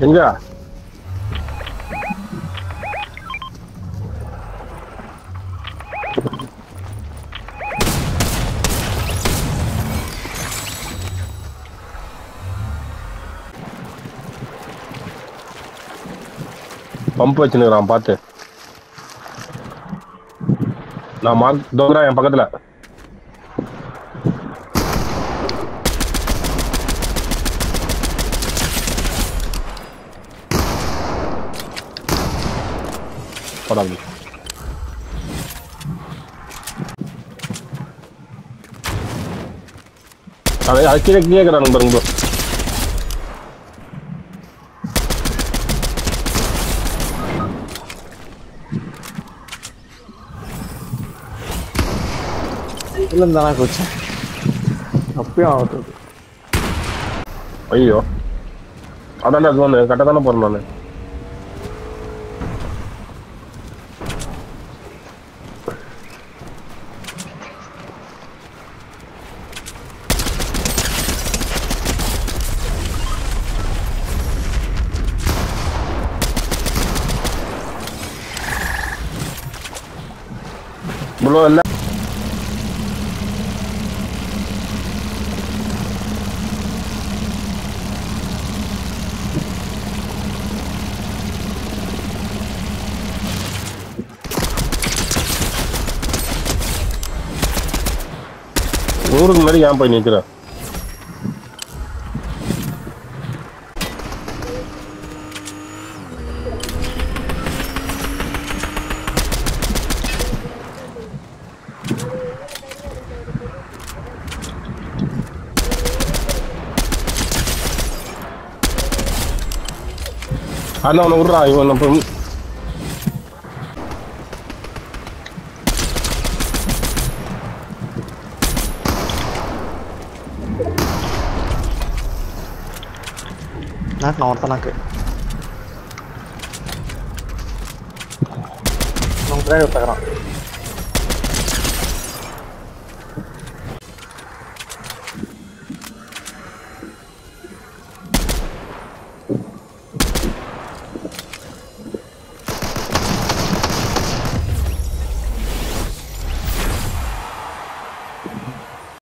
எங்க பம்ப் வச்சுனுக்குறான் பார்த்து நான் மார்க் தோக்குறா என் பக்கத்துல படாது அது அது கீழே கேட்குறானுங்க பாருங்க bro. இதுல இருந்தா கோச்சு அப்பயும் ஆகுது ஐயோ அதான்டா ஜோனு கரெக்டாக தானே போகிறேன் நான் ப்ரோ இல்லை ஊருக்கு முன்னாடி ஏன் போய் நிற்கிறேன் அண்ணா அவனை விட்றான் இவன் நம்ம நாக்கு நான் ஒருத்த நாக்கு நம்ம பின்னாடி ஒருத்தக்கிறான்